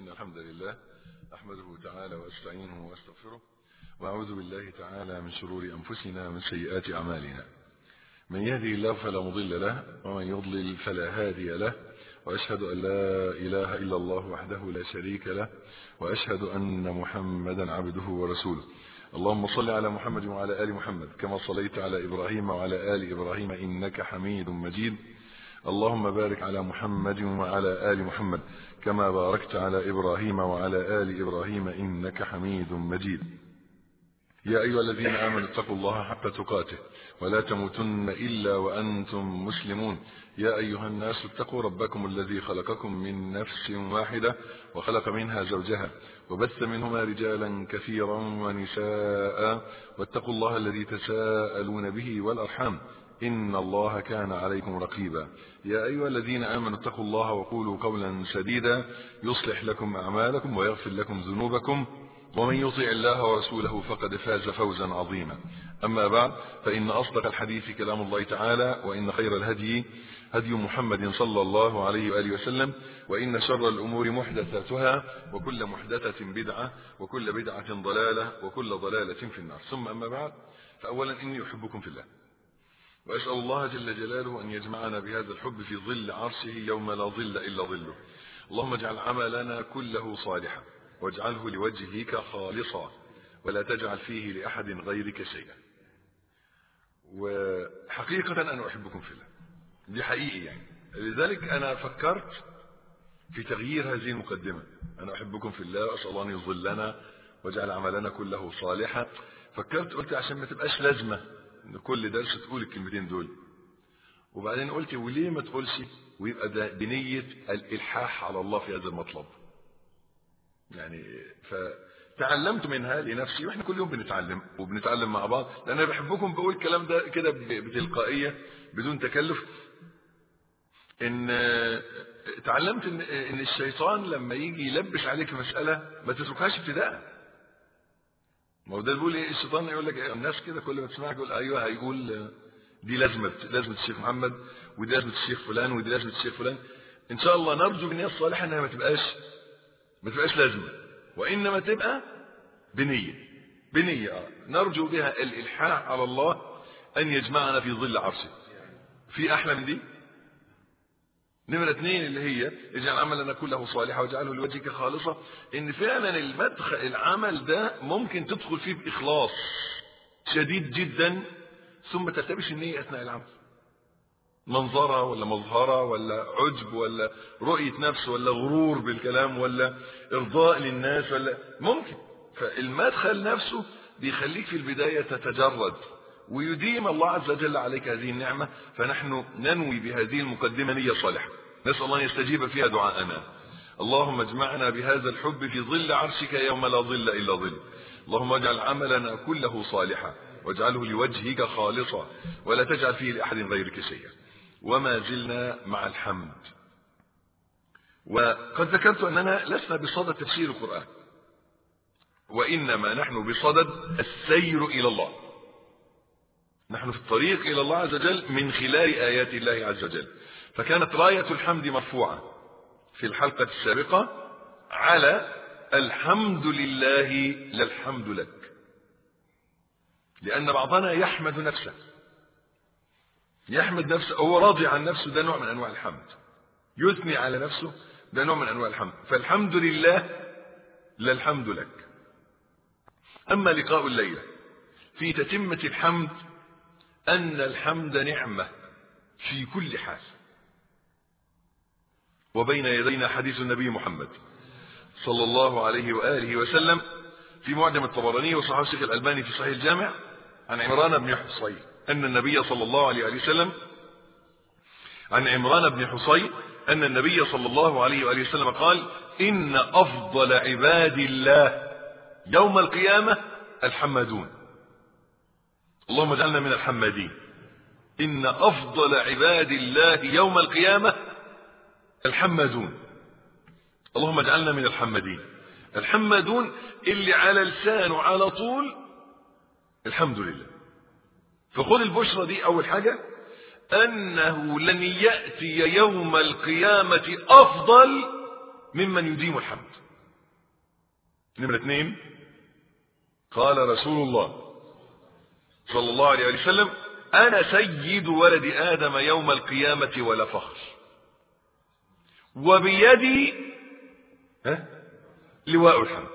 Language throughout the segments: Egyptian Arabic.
إن الحمد لله أحمده تعالى وأستعينه وأستغفره وأعوذ بالله تعالى من شرور أنفسنا ومن سيئات أعمالنا من يهدي الله فلا مضل له ومن يضلل فلا هادي له وأشهد أن لا إله إلا الله وحده لا شريك له وأشهد أن محمدا عبده ورسوله اللهم صل على محمد وعلى آل محمد كما صليت على إبراهيم وعلى آل إبراهيم إنك حميد مجيد اللهم بارك على محمد وعلى آل محمد كما باركت على إبراهيم وعلى آل إبراهيم إنك حميد مجيد يا أيها الذين آمنوا اتقوا الله حق تقاته ولا تموتن إلا وأنتم مسلمون يا أيها الناس اتقوا ربكم الذي خلقكم من نفس واحدة وخلق منها زوجها وبث منهما رجالا كثيرا ونساء واتقوا الله الذي تساءلون به والأرحام إن الله كان عليكم رقيبا يا أيها الذين آمنوا اتقوا الله وقولوا قولا سديدا يصلح لكم أعمالكم ويغفر لكم ذنوبكم ومن يطع الله ورسوله فقد فاز فوزا عظيما أما بعد فإن أصدق الحديث كلام الله تعالى وإن خير الهدي هدي محمد صلى الله عليه وآله وسلم وإن شر الأمور محدثاتها وكل محدثة بدعة وكل بدعة ضلالة وكل ضلالة في النار ثم أما بعد فأولا إني أحبكم في الله وأسأل الله جل جلاله أن يجمعنا بهذا الحب في ظل عرشه يوم لا ظل إلا ظله اللهم اجعل عملنا كله صالحا واجعله لوجهك خالصا ولا تجعل فيه لأحد غيرك شيئا وحقيقة أنا أحبكم في الله دي حقيقي يعني لذلك أنا فكرت في تغيير هذه المقدمة أنا أحبكم في الله وأسأل الله أن يظلنا واجعل عملنا كله صالحا فكرت قلت عشان ما تبقاش لازمة ان كل درس تقول الكلمتين دول وبعدين قلت وليه ما تقولش ويبقى ده بنية الإلحاح على الله في هذا المطلب يعني فتعلمت منها لنفسي واحنا كل يوم بنتعلم وبنتعلم مع بعض لان انا بحبكم بقول الكلام ده كده بتلقائيه بدون تكلف ان اتعلمت ان ان الشيطان لما يجي يلبس عليك مساله ما تتركهاش ابتداء ما هو ده بيقول ايه الشيطان يقول لك الناس كده كل ما تسمعك يقول ايوه هيقول دي لازمه لازمه الشيخ محمد ودي لازمه الشيخ فلان ودي لازمه الشيخ فلان ان شاء الله نرجو بالنيه الصالحه انها ما تبقاش ما تبقاش لازمه وانما تبقى بنيه بنيه اه نرجو بها الالحاح على الله ان يجمعنا في ظل عرشه في احلى من دي نمرة اثنين اللي هي اجعل عملنا كله صالحا واجعله لوجهك خالصا ان فعلا المدخل العمل ده ممكن تدخل فيه باخلاص شديد جدا ثم تلتبس النية اثناء العمل منظرة ولا مظهرة ولا عجب ولا رؤية نفس ولا غرور بالكلام ولا ارضاء للناس ولا ممكن فالمدخل نفسه بيخليك في البداية تتجرد ويديم الله عز وجل عليك هذه النعمة فنحن ننوي بهذه المقدمة نية صالحة نسأل الله أن يستجيب فيها دعاءنا اللهم اجمعنا بهذا الحب في ظل عرشك يوم لا ظل إلا ظل اللهم اجعل عملنا كله صالحا واجعله لوجهك خالصا ولا تجعل فيه لأحد غيرك شيئا وما زلنا مع الحمد وقد ذكرت أننا لسنا بصدد تفسير القرآن وإنما نحن بصدد السير إلى الله نحن في الطريق إلى الله عز وجل من خلال آيات الله عز وجل فكانت راية الحمد مرفوعة في الحلقة السابقة على الحمد لله لا الحمد لك لأن بعضنا يحمد نفسه يحمد نفسه هو راضي عن نفسه ده نوع من أنواع الحمد يثني على نفسه ده نوع من أنواع الحمد فالحمد لله لا الحمد لك أما لقاء الليلة في تتمة الحمد أن الحمد نعمة في كل حال وبين يدينا حديث النبي محمد صلى الله عليه وآله وسلم في معجم الطبراني وصحاب الشيخ الألباني في صحيح الجامع عن عمران بن حصين أن النبي صلى الله عليه وآله وسلم عن عمران بن حصين أن النبي صلى الله عليه وآله وسلم قال إن أفضل عباد الله يوم القيامة الحمادون اللهم اجعلنا من الحمادين إن أفضل عباد الله يوم القيامة الحمادون اللهم اجعلنا من الحمادين الحمادون اللي على لسانه على طول الحمد لله فخذ البشرى دي أول حاجة أنه لن يأتي يوم القيامة أفضل ممن يديم الحمد نمرة اثنين قال رسول الله صلى الله عليه وسلم أنا سيد ولد آدم يوم القيامة ولا فخر وبيدي ها لواء الحمد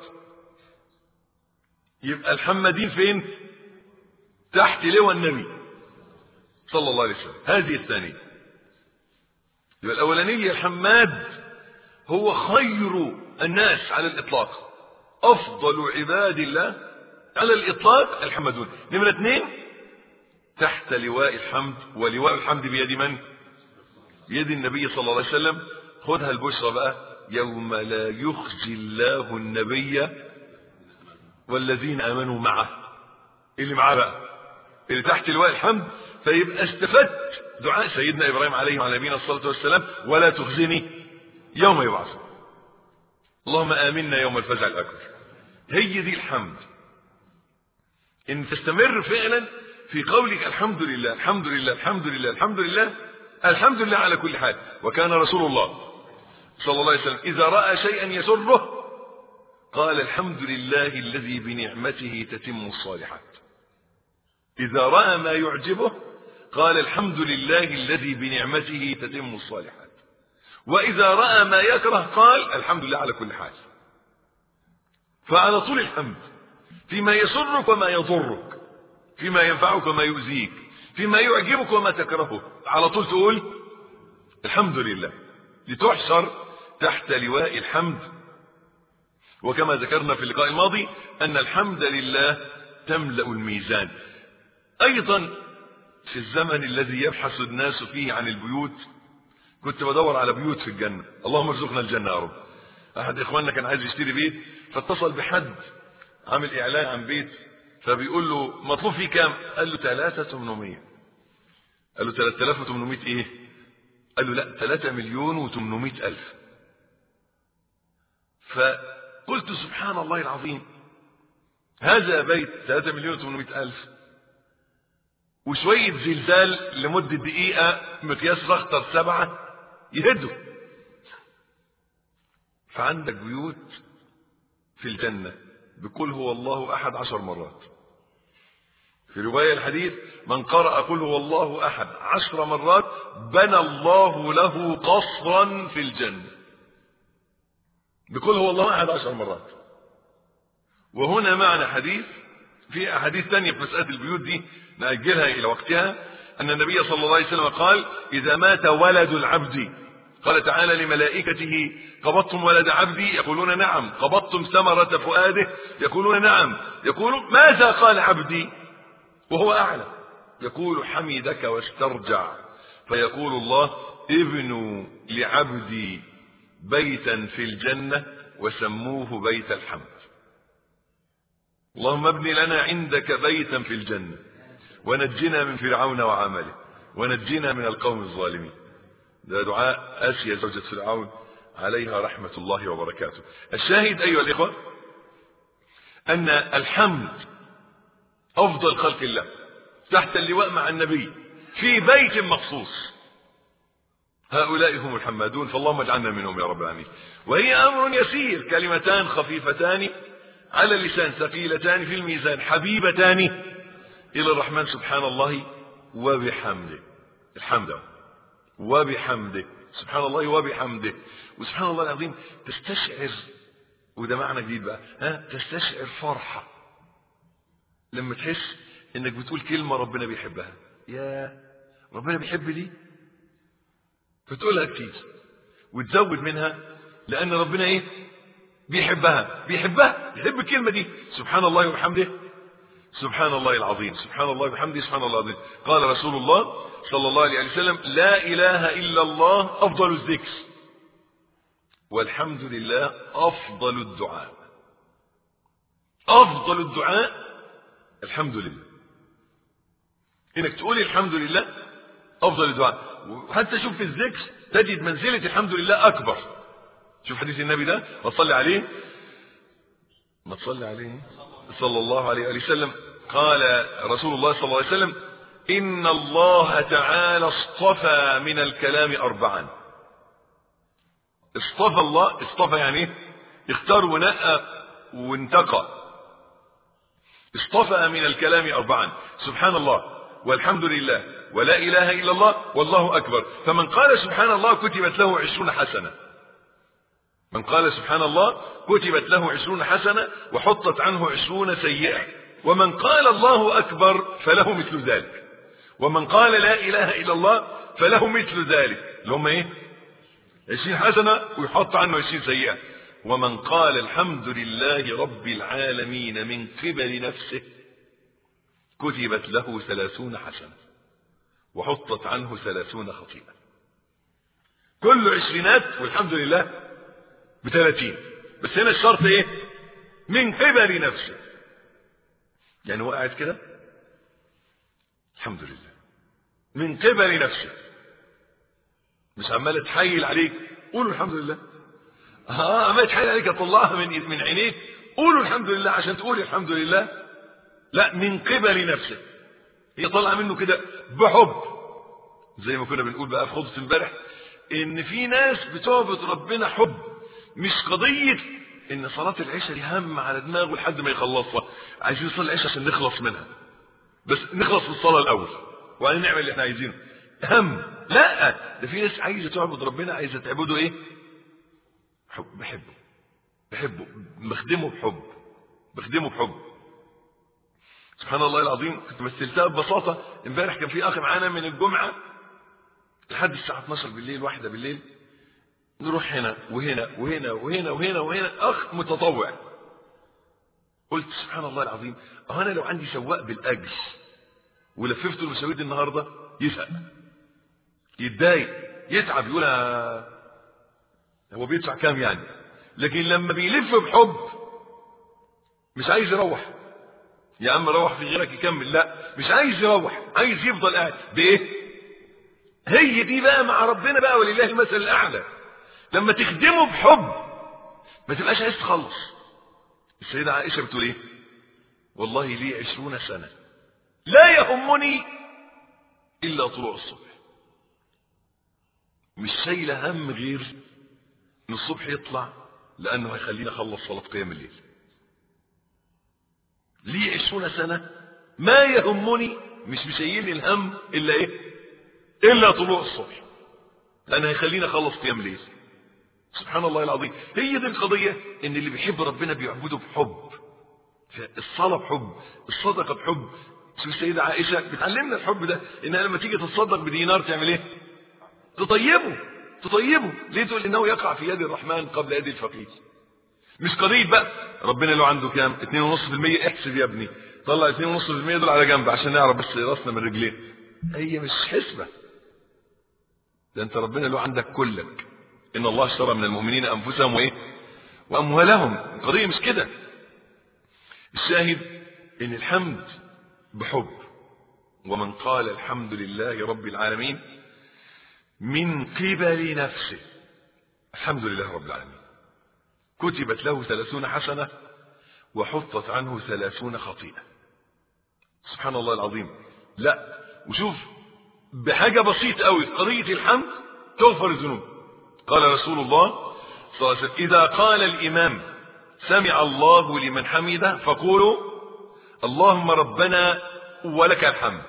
يبقى الحمدين فين تحت لواء النبي صلى الله عليه وسلم هذه الثانية يبقى الأولانية الحماد هو خير الناس على الإطلاق أفضل عباد الله على الإطلاق الحمدون نمرة اثنين تحت لواء الحمد ولواء الحمد بيد من بيد النبي صلى الله عليه وسلم خدها البشرى بقى يوم لا يخزي الله النبي والذين امنوا معه اللي معاه بقى اللي تحت لواء الحمد فيبقى استفدت دعاء سيدنا ابراهيم عليه وعلى نبينا الصلاه والسلام ولا تخزني يوم يبعث اللهم امنا يوم الفزع الاكبر هي دي الحمد ان تستمر فعلا في قولك الحمد لله الحمد لله الحمد لله الحمد لله الحمد لله على كل حال وكان رسول الله صلى الله عليه وسلم إذا رأى شيئا يسره قال الحمد لله الذي بنعمته تتم الصالحات إذا رأى ما يعجبه قال الحمد لله الذي بنعمته تتم الصالحات وإذا رأى ما يكره قال الحمد لله على كل حال فعلى طول الحمد فيما يسرك وما يضرك فيما ينفعك وما يؤذيك فيما يعجبك وما تكرهه على طول تقول الحمد لله لتحشر تحت لواء الحمد وكما ذكرنا في اللقاء الماضي أن الحمد لله تملأ الميزان أيضا في الزمن الذي يبحث الناس فيه عن البيوت كنت بدور على بيوت في الجنة اللهم ارزقنا الجنة يا رب أحد إخواننا كان عايز يشتري بيت فاتصل بحد عامل إعلان عن بيت فبيقول له مطلوب فيه كام قال له 3800 قال له 3800 ايه قال له لا 3 مليون و800 ألف فقلت سبحان الله العظيم هذا بيت 3 مليون و800 ألف وشوية زلزال لمدة دقيقة مقياس رختر سبعة يهدوا فعندك بيوت في الجنة بقول هو الله أحد عشر مرات في رواية الحديث من قرأ قل هو الله أحد عشر مرات بنى الله له قصرا في الجنة بقول هو الله أحد عشر مرات وهنا معنى حديث في أحاديث ثانية في مسألة البيوت دي نأجلها إلى وقتها أن النبي صلى الله عليه وسلم قال إذا مات ولد العبد قال تعالى لملائكته قبضتم ولد عبدي يقولون نعم قبضتم ثمرة فؤاده يقولون نعم يقول ماذا قال عبدي وهو أعلم يقول حمدك واسترجع فيقول الله ابنوا لعبدي بيتا في الجنة وسموه بيت الحمد اللهم ابن لنا عندك بيتا في الجنة ونجنا من فرعون وعمله ونجنا من القوم الظالمين ده دعاء آسيا زوجة فرعون عليها رحمة الله وبركاته الشاهد أيها الإخوة أن الحمد أفضل خلق الله تحت اللواء مع النبي في بيت مخصوص هؤلاء هم الحمادون فاللهم اجعلنا منهم يا رب العالمين وهي أمر يسير كلمتان خفيفتان على اللسان ثقيلتان في الميزان حبيبتان إلى الرحمن سبحان الله وبحمده الحمد وبحمده سبحان الله وبحمده وسبحان الله العظيم تستشعر وده معنى جديد بقى ها تستشعر فرحة لما تحس انك بتقول كلمة ربنا بيحبها يا ربنا بيحب دي فتقولها كتير وتزود منها لان ربنا ايه بيحبها بيحبها يحب الكلمة دي سبحان الله وبحمده سبحان الله العظيم سبحان الله وبحمده سبحان الله العظيم قال رسول الله صلى الله عليه وسلم لا إله إلا الله أفضل الذكر والحمد لله أفضل الدعاء أفضل الدعاء الحمد لله إنك تقول الحمد لله أفضل الدعاء وحتى شوف في الذكر تجد منزلة الحمد لله أكبر شوف حديث النبي ده وصلي عليه ما تصلي عليه صلى الله عليه وسلم قال رسول الله صلى الله عليه وسلم إن الله تعالى اصطفى من الكلام أربعا اصطفى الله اصطفى يعني ايه اختار ونقى وانتقى اصطفى من الكلام أربعا سبحان الله والحمد لله ولا إله إلا الله والله أكبر فمن قال سبحان الله كتبت له عشرون حسنة من قال سبحان الله كتبت له عشرون حسنة وحطت عنه عشرون سيئة ومن قال الله أكبر فله مثل ذلك ومن قال لا إله إلا الله فله مثل ذلك اللي هم إيه عشرين حسنة ويحط عنه عشرين سيئة ومن قال الحمد لله رب العالمين من قبل نفسه كتبت له ثلاثون حسنة وحطت عنه ثلاثون خطيئة كل عشرينات والحمد لله بثلاثين بس هنا الشرط ايه من قبل نفسه يعني هو قاعد كده الحمد لله من قبل نفسه مش عمال تحيل عليك قولوا الحمد لله اه عمال تحيل عليك اطلعها من من عينيك قولوا الحمد لله عشان تقول الحمد لله لا من قبل نفسه هي طالعه منه كده بحب زي ما كنا بنقول بقى في خطبه امبارح ان في ناس بتعبد ربنا حب مش قضيه ان صلاه العشاء دي هم على دماغه لحد ما يخلصها عايزين نصلي العشاء عشان نخلص منها بس نخلص من الصلاه الاول وبعدين نعمل اللي احنا عايزينه هم لا ده في ناس عايزه تعبد ربنا عايزه تعبده ايه حب بحبه بحبه بخدمه بحب بخدمه بحب سبحان الله العظيم كنت مثلتها ببساطه امبارح كان في اخ معانا من الجمعه لحد الساعه 12 بالليل واحدة بالليل نروح هنا وهنا وهنا وهنا وهنا وهنا اخ متطوع قلت سبحان الله العظيم اه انا لو عندي سواق بالاجر ولففته المشاوير دي النهارده يزهق يتضايق يتعب يقول هو بيدفع كام يعني لكن لما بيلف بحب مش عايز يروح يا عم روح في غيرك يكمل لا مش عايز يروح عايز يفضل قاعد بايه هي دي بقى مع ربنا بقى ولله المثل الاعلى لما تخدمه بحب ما تبقاش عايز تخلص السيدة عائشة بتقول ايه والله لي عشرون سنة لا يهمني الا طلوع الصبح مش شايلة هم غير ان الصبح يطلع لانه هيخليني اخلص صلاة قيام الليل لي عشرون سنة ما يهمني مش مشيلني الهم الا ايه الا طلوع الصبح لان هيخليني اخلص قيام ليل سبحان الله العظيم هي دي القضية ان اللي بيحب ربنا بيعبده بحب الصلاة بحب الصدقة بحب شوف السيدة عائشة بتعلمنا الحب ده انها لما تيجي تتصدق بدينار تعمل ايه تطيبه تطيبه ليه تقول انه يقع في يد الرحمن قبل يد الفقير مش قضية بقى ربنا لو عنده كام 2.5% احسب يا ابني طلع 2.5% دول على جنب عشان نعرف بس راسنا من رجلين هي مش حسبة ده انت ربنا لو عندك كلك ان الله اشترى من المؤمنين انفسهم وايه واموالهم القضية مش كده الشاهد ان الحمد بحب ومن قال الحمد لله رب العالمين من قبل نفسه الحمد لله رب العالمين كتبت له ثلاثون حسنة وحطت عنه ثلاثون خطيئة سبحان الله العظيم لا وشوف بحاجة بسيطة قوي قضية الحمد تغفر الذنوب قال رسول الله صلى الله عليه وسلم إذا قال الإمام سمع الله لمن حمده فقولوا اللهم ربنا ولك الحمد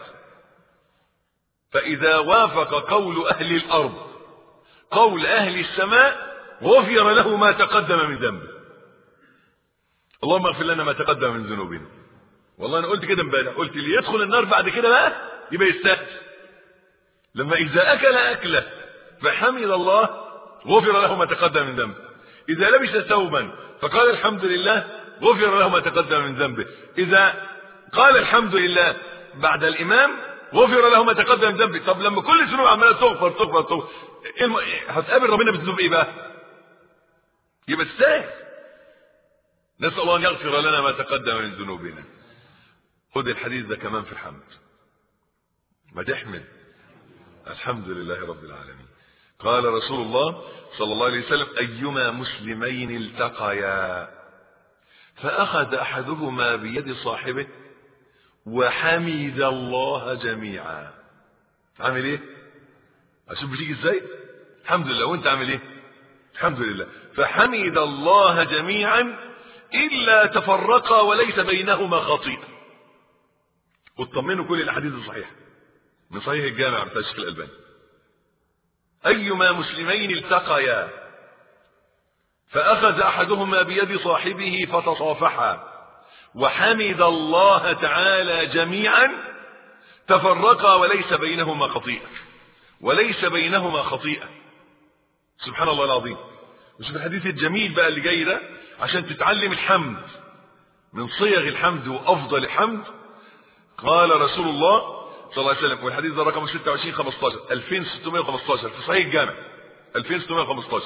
فإذا وافق قول أهل الأرض قول أهل السماء غفر له ما تقدم من ذنبه اللهم اغفر لنا ما تقدم من ذنوبنا والله انا قلت كده امبارح قلت اللي يدخل النار بعد كده بقى يبقى يستاهل لما اذا اكل اكله فحمد الله غفر له ما تقدم من ذنبه اذا لبس ثوبا فقال الحمد لله غفر له ما تقدم من ذنبه اذا قال الحمد لله بعد الامام غفر له ما تقدم من ذنبه طب لما كل الذنوب عماله تغفر تغفر تغفر الم... هتقابل ربنا بذنوب ايه بقى يبقى تستاهل نسال الله ان يغفر لنا ما تقدم من ذنوبنا خد الحديث ده كمان في الحمد ما تحمد الحمد لله رب العالمين قال رسول الله صلى الله عليه وسلم ايما مسلمين التقيا فاخذ احدهما بيد صاحبه وحمد الله جميعا عامل ايه اشوف بتيجي ازاي الحمد لله وانت عامل ايه الحمد لله فحمد الله جميعا إلا تفرقا وليس بينهما خطيئة واطمنوا كل الأحاديث الصحيحة من صحيح الجامع بتاع الشيخ الألباني أيما مسلمين التقيا فأخذ أحدهما بيد صاحبه فتصافحا وحمد الله تعالى جميعا تفرقا وليس بينهما خطيئة وليس بينهما خطيئة سبحان الله العظيم وشوف الحديث الجميل بقى اللي جاي ده عشان تتعلم الحمد من صيغ الحمد وأفضل الحمد قال رسول الله صلى الله عليه وسلم والحديث ده رقم 26 15 2615 في صحيح الجامع 2615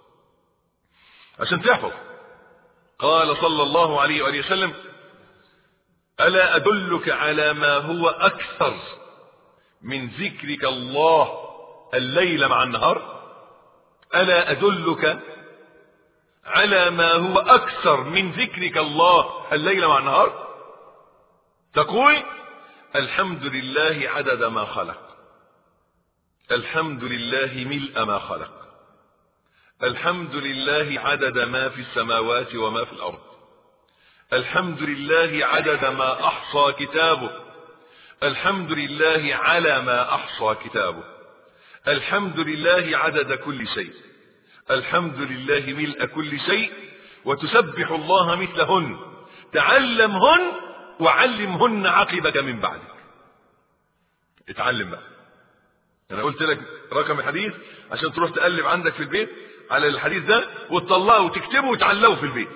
عشان تحفظ قال صلى الله عليه وآله وسلم ألا أدلك على ما هو أكثر من ذكرك الله الليل مع النهار ألا أدلك على ما هو أكثر من ذكرك الله الليل مع النهار تقول الحمد لله عدد ما خلق الحمد لله ملء ما خلق الحمد لله عدد ما في السماوات وما في الأرض الحمد لله عدد ما أحصى كتابه الحمد لله على ما أحصى كتابه الحمد لله عدد كل شيء الحمد لله ملء كل شيء وتسبح الله مثلهن تعلمهن وعلمهن عقبك من بعدك اتعلم بقى انا قلت لك رقم الحديث عشان تروح تقلب عندك في البيت على الحديث ده وتطلعه وتكتبه وتعلقه في البيت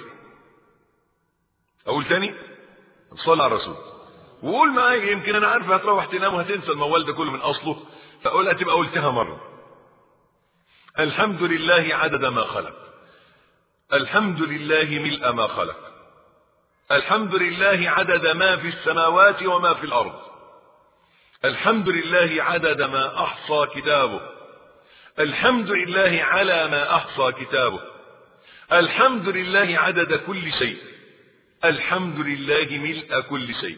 اقول تاني صلى على الرسول وقول معايا يمكن انا عارف هتروح تنام وهتنسى الموال ده كله من اصله فاقولها تبقى قلتها مره الحمد لله عدد ما خلق الحمد لله ملء ما خلق الحمد لله عدد ما في السماوات وما في الارض الحمد لله عدد ما احصى كتابه الحمد لله على ما احصى كتابه الحمد لله عدد كل شيء الحمد لله ملء كل شيء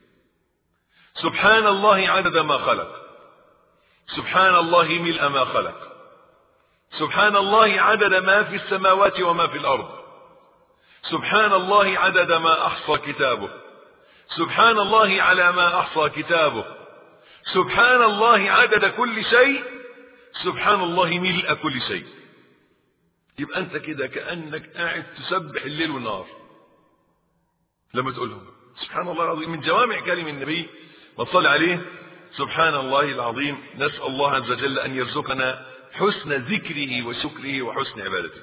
سبحان الله عدد ما خلق سبحان الله ملء ما خلق سبحان الله عدد ما في السماوات وما في الارض سبحان الله عدد ما احصى كتابه سبحان الله على ما احصى كتابه سبحان الله عدد كل شيء سبحان الله ملء كل شيء يبقى انت كده كانك قاعد تسبح الليل والنهار لما تقولهم سبحان الله العظيم من جوامع كلم النبي ما تصلي عليه سبحان الله العظيم نسال الله عز وجل ان يرزقنا حسن ذكره وشكره وحسن عبادته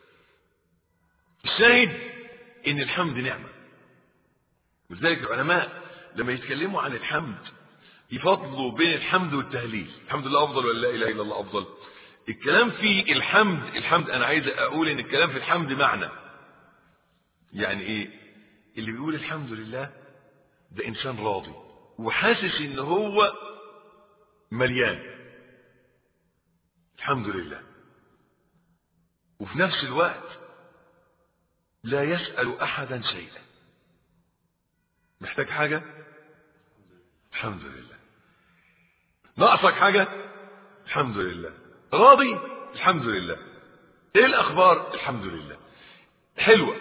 الشاهد ان الحمد نعمه ولذلك العلماء لما يتكلموا عن الحمد يفضلوا بين الحمد والتهليل الحمد لله افضل ولا لا اله الا الله افضل الكلام في الحمد الحمد انا عايز اقول ان الكلام في الحمد معنى يعني ايه اللي بيقول الحمد لله ده انسان راضي وحاسس ان هو مليان الحمد لله وفي نفس الوقت لا يسأل احدا شيئا محتاج حاجة الحمد لله ناقصك حاجة الحمد لله راضي الحمد لله ايه الاخبار الحمد لله حلوة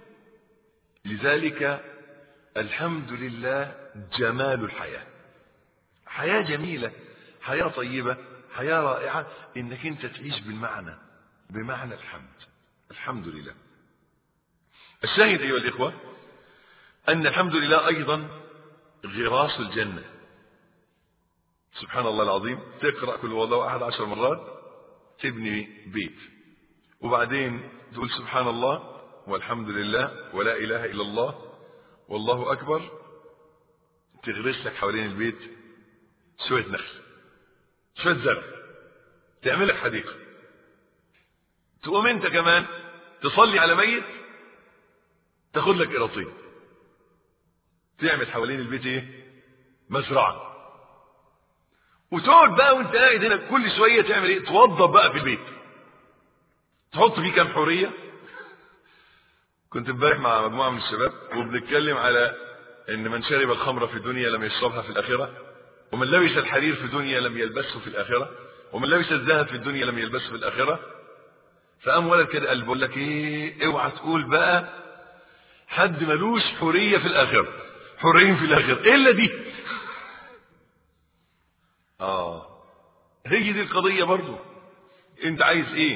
لذلك الحمد لله جمال الحياة حياة جميلة حياة طيبة حياة رائعة انك انت تعيش بالمعنى بمعنى الحمد الحمد لله الشاهد ايها الاخوة ان الحمد لله ايضا غراس الجنة سبحان الله العظيم تقرأ كل والله احد عشر مرات تبني بيت وبعدين تقول سبحان الله والحمد لله ولا اله الا الله والله اكبر تغرس لك حوالين البيت شوية نخل شوية زرع تعمل لك حديقة تقوم انت كمان تصلي على ميت تاخد لك قراطين تعمل حوالين البيت ايه مزرعة وتقعد بقى وانت قاعد هنا كل شوية تعمل ايه توضب بقى في البيت تحط فيه كام حورية كنت امبارح مع مجموعة من الشباب وبنتكلم على ان من شرب الخمر في الدنيا لم يشربها في الاخرة ومن لبس الحرير في الدنيا لم يلبسه في الاخرة ومن لبس الذهب في الدنيا لم يلبسه في الاخرة فقام ولد كده قال بقول لك ايه اوعى تقول بقى ان من شرب الخمر في الدنيا لم يشربها في الاخره ومن لبس الحرير في الدنيا لم يلبسه في الاخره ومن لبس الذهب في الدنيا لم يلبسه في الاخره فقام ولد كده قال بقول لك ايه اوعى تقول بقى حد ملوش حرية في الآخرة حرين في الآخرة إلا دي آه هي دي القضية برضو أنت عايز إيه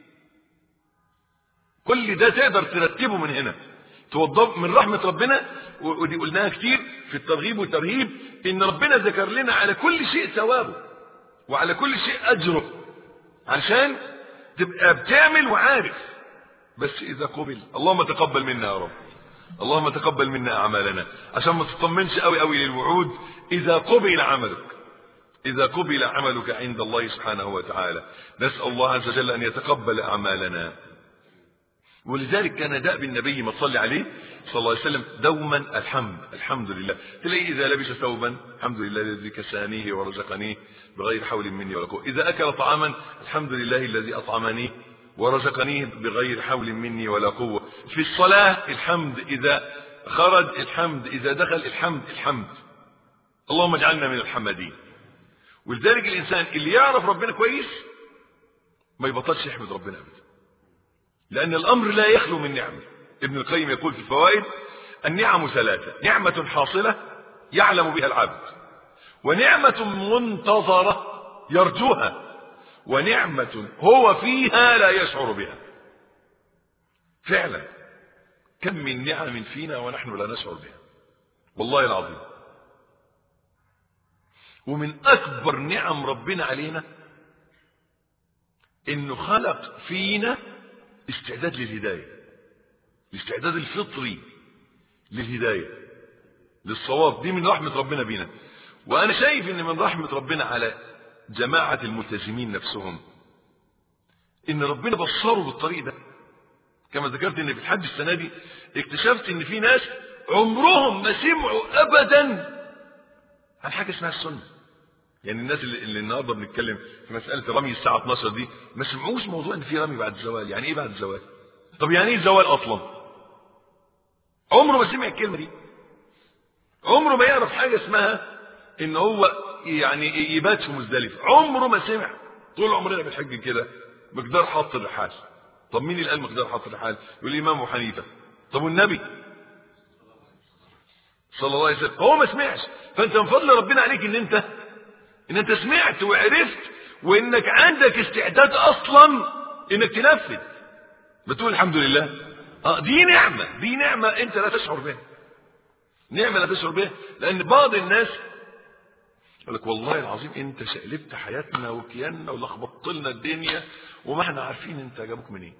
كل ده تقدر ترتبه من هنا توضب من رحمة ربنا ودي قلناها كتير في الترغيب والترهيب إن ربنا ذكر لنا على كل شيء ثوابه وعلى كل شيء أجره عشان تبقى بتعمل وعارف بس إذا قبل اللهم تقبل منا يا رب اللهم تقبل منا أعمالنا عشان ما تطمنش قوي قوي للوعود إذا قبل عملك إذا قبل عملك عند الله سبحانه وتعالى نسأل الله عز وجل أن يتقبل أعمالنا ولذلك كان دأب النبي ما تصلي عليه صلى الله عليه وسلم دوما الحمد الحمد لله تلاقيه إذا لبس ثوبا الحمد لله الذي كسانيه ورزقنيه بغير حول مني ولا قوة إذا أكل طعاما الحمد لله الذي أطعمنيه ورزقنيه بغير حول مني ولا قوة في الصلاة الحمد إذا خرج الحمد إذا دخل الحمد الحمد اللهم اجعلنا من الحمدين ولذلك الإنسان اللي يعرف ربنا كويس ما يبطلش يحمد ربنا أبدا لأن الأمر لا يخلو من نعمة ابن القيم يقول في الفوائد النعم ثلاثة نعمة حاصلة يعلم بها العبد ونعمة منتظرة يرجوها ونعمة هو فيها لا يشعر بها فعلا كم من نعم فينا ونحن لا نشعر بها والله العظيم ومن أكبر نعم ربنا علينا إنه خلق فينا استعداد للهداية الاستعداد الفطري للهداية للصواب دي من رحمة ربنا بينا وأنا شايف إن من رحمة ربنا على جماعة الملتزمين نفسهم إن ربنا بصروا بالطريق ده كما ذكرت إن في الحج السنة دي اكتشفت إن في ناس عمرهم ما سمعوا أبدا عن حاجة اسمها السنة يعني الناس اللي, اللي النهارده بنتكلم في مساله رمي الساعه 12 دي ما سمعوش موضوع ان في رمي بعد الزوال يعني ايه بعد الزوال طب يعني ايه الزوال اصلا عمره ما سمع الكلمه دي عمره ما يعرف حاجه اسمها ان هو يعني يبات في مزدلفه عمره ما سمع طول عمرنا بنحج كده مقدار حط الرحال طب مين اللي قال مقدار حط الرحال يقول الامام ابو حنيفه طب والنبي صلى الله عليه وسلم هو ما سمعش فانت من فضل ربنا عليك ان انت ان انت سمعت وعرفت وانك عندك استعداد اصلا انك تنفذ بتقول الحمد لله اه دي نعمة دي نعمة انت لا تشعر بها نعمة لا تشعر بها لان بعض الناس يقول لك والله العظيم انت شقلبت حياتنا وكياننا ولخبطت لنا الدنيا وما احنا عارفين انت جابوك منين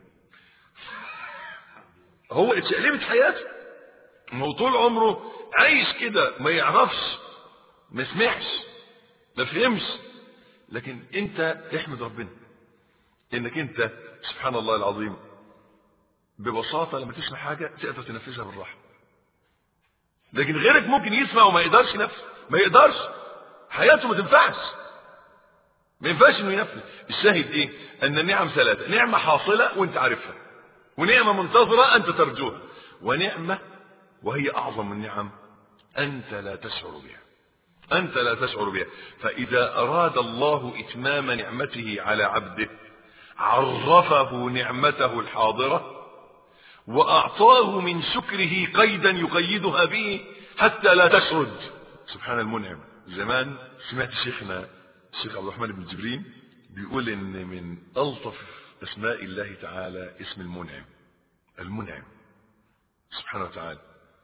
هو اتشقلبت حياته ما هو طول عمره عايش كده ما يعرفش ما سمعش ما فهمش لكن انت احمد ربنا انك انت سبحان الله العظيم ببساطة لما تسمع حاجة تقدر تنفذها بالراحة لكن غيرك ممكن يسمع وما يقدرش ينفذ ما يقدرش حياته ما تنفعش ما ينفعش انه ينفذ الشاهد ايه ان النعم ثلاثة نعمة حاصلة وانت عارفها ونعمة منتظرة انت ترجوها ونعمة وهي اعظم النعم انت لا تشعر بها أنت لا تشعر بها فإذا أراد الله إتمام نعمته على عبده عرفه نعمته الحاضرة وأعطاه من شكره قيدا يقيدها به حتى لا تشرد سبحان المنعم زمان سمعت شيخنا الشيخ عبد الرحمن بن جبرين بيقول إن من ألطف أسماء الله تعالى اسم المنعم المنعم سبحانه وتعالى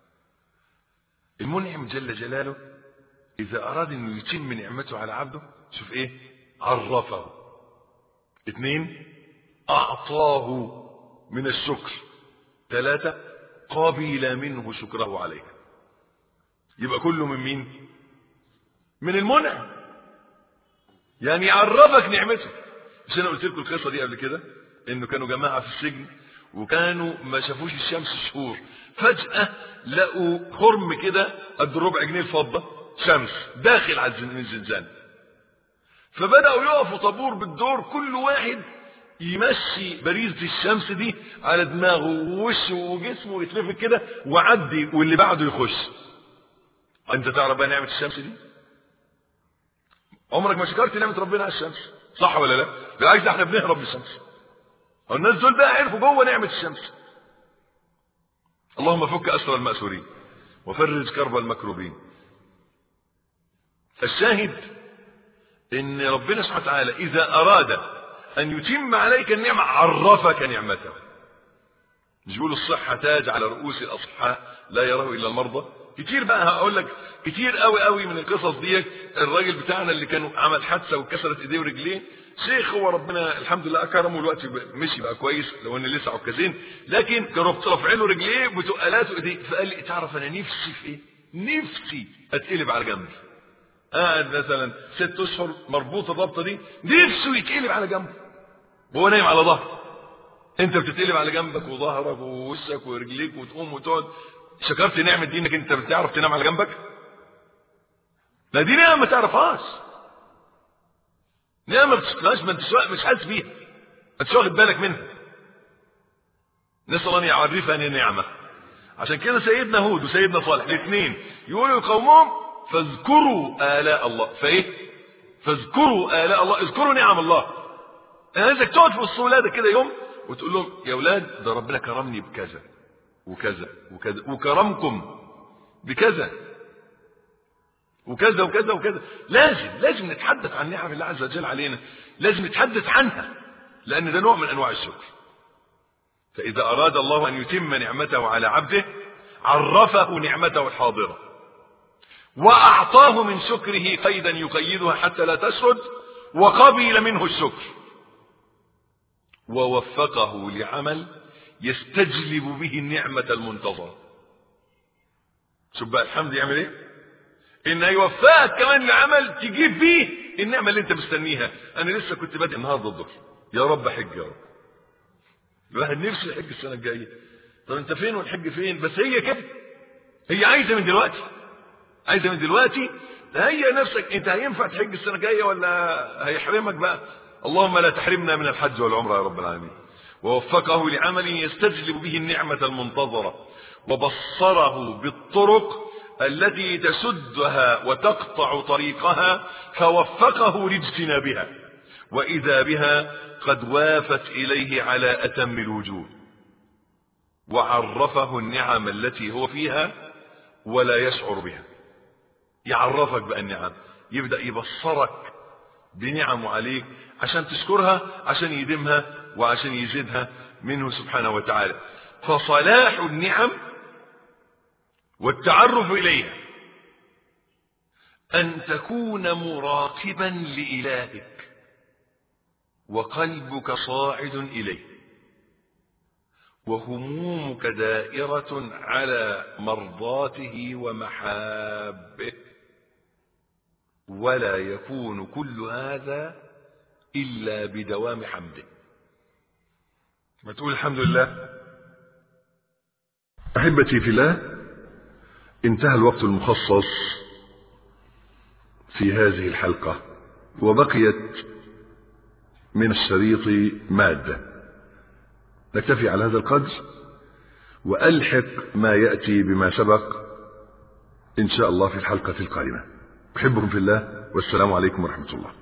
المنعم جل جلاله إذا أراد أنه يتم نعمته على عبده شوف إيه عرفه اثنين أعطاه من الشكر ثلاثة قبل منه شكره عليه يبقى كله من مين من المنعم يعني يعرفك نعمته مش انا قلت لكم القصه دي قبل كده انه كانوا جماعه في السجن وكانوا ما شافوش الشمس شهور فجاه لقوا خرم كده قد ربع جنيه الفضه شمس داخل على الزنزان فبدأوا يقفوا طابور بالدور كل واحد يمشي باريزة الشمس دي على دماغه ووشه وجسمه ويتلفت كده وعدي واللي بعده يخش انت تعرف بقى نعمة الشمس دي عمرك ما شكرت نعمة ربنا على الشمس صح ولا لا بالعكس احنا بنهرب من الشمس الناس دول بقى عرفوا جوه نعمة الشمس اللهم فك أسر المأسورين وفرج كرب المكروبين الشاهد ان ربنا سبحانه وتعالى اذا اراد ان يتم عليك النعمة عرفك نعمته مش بيقولوا الصحة تاج على رؤوس الاصحاء لا يراه الا المرضى كتير بقى هقول لك كتير قوي قوي من القصص ديت الراجل بتاعنا اللي كان عمل حادثه وكسرت ايديه ورجليه شيخ هو ربنا الحمد لله اكرمه الوقت مشي بقى كويس لو ان لسه عكازين لكن كانوا رافعين له رجليه بتقالات وايديه فقال لي تعرف انا نفسي في ايه؟ نفسي اتقلب على جنبي قاعد مثلا ست اشهر مربوط الرابطه دي نفسه يتقلب على جنبه وهو نايم على ظهره انت بتتقلب على جنبك وظهرك ووشك ورجليك وتقوم وتقعد شكرت نعمه دي انك انت بتعرف تنام على جنبك لا دي نعمه ما تعرفهاش نعمه ما بتشوفهاش ما انتش مش حاسس بيها ما انتش واخد بالك منها نسال الله ان يعرفني نعمه عشان كده سيدنا هود وسيدنا صالح الاثنين يقولوا لقومهم فاذكروا آلاء الله فايه فاذكروا آلاء الله اذكروا نعم الله انا عايزك تقعد في وسط ولادك كده يوم وتقول لهم يا اولاد ده ربنا كرمني بكذا وكذا وكذا وكرمكم بكذا وكذا وكذا وكذا لازم لازم نتحدث عن نعم الله عز وجل علينا لازم نتحدث عنها لان ده نوع من انواع الشكر فاذا اراد الله ان يتم نعمته على عبده عرفه نعمته الحاضره واعطاه من شكره قيدا يقيدها حتى لا تشرد وقبل منه الشكر ووفقه لعمل يستجلب به النعمة المنتظرة شوف بقى الحمد يعمل ايه ان يوفقك كمان لعمل تجيب بيه النعمة اللي انت مستنيها انا لسه كنت بادئ النهارده الظهر يا رب حج يا رب الواحد نفسه يحج السنة الجاية طب انت فين والحج فين بس هي كده هي عايزة من دلوقتي عايزة من دلوقتي تهيئ نفسك انت هينفع تحج السنة الجاية ولا هيحرمك بقى اللهم لا تحرمنا من الحج والعمرة يا رب العالمين ووفقه لعمل يستجلب به النعمة المنتظرة وبصره بالطرق التي تسدها وتقطع طريقها فوفقه لاجتنابها وإذا بها قد وافت إليه على أتم الوجوه وعرفه النعم التي هو فيها ولا يشعر بها يعرفك بقى النعم يبدأ يبصرك بنعمه عليك عشان تشكرها عشان يديمها وعشان يزيدها منه سبحانه وتعالى فصلاح النعم والتعرف إليها أن تكون مراقبا لإلهك وقلبك صاعد إليه وهمومك دائرة على مرضاته ومحابه ولا يكون كل هذا إلا بدوام حمده ما تقول الحمد لله أحبتي في الله انتهى الوقت المخصص في هذه الحلقة وبقيت من الشريط مادة نكتفي على هذا القدر وألحق ما يأتي بما سبق إن شاء الله في الحلقة القادمة أحبكم في الله والسلام عليكم ورحمة الله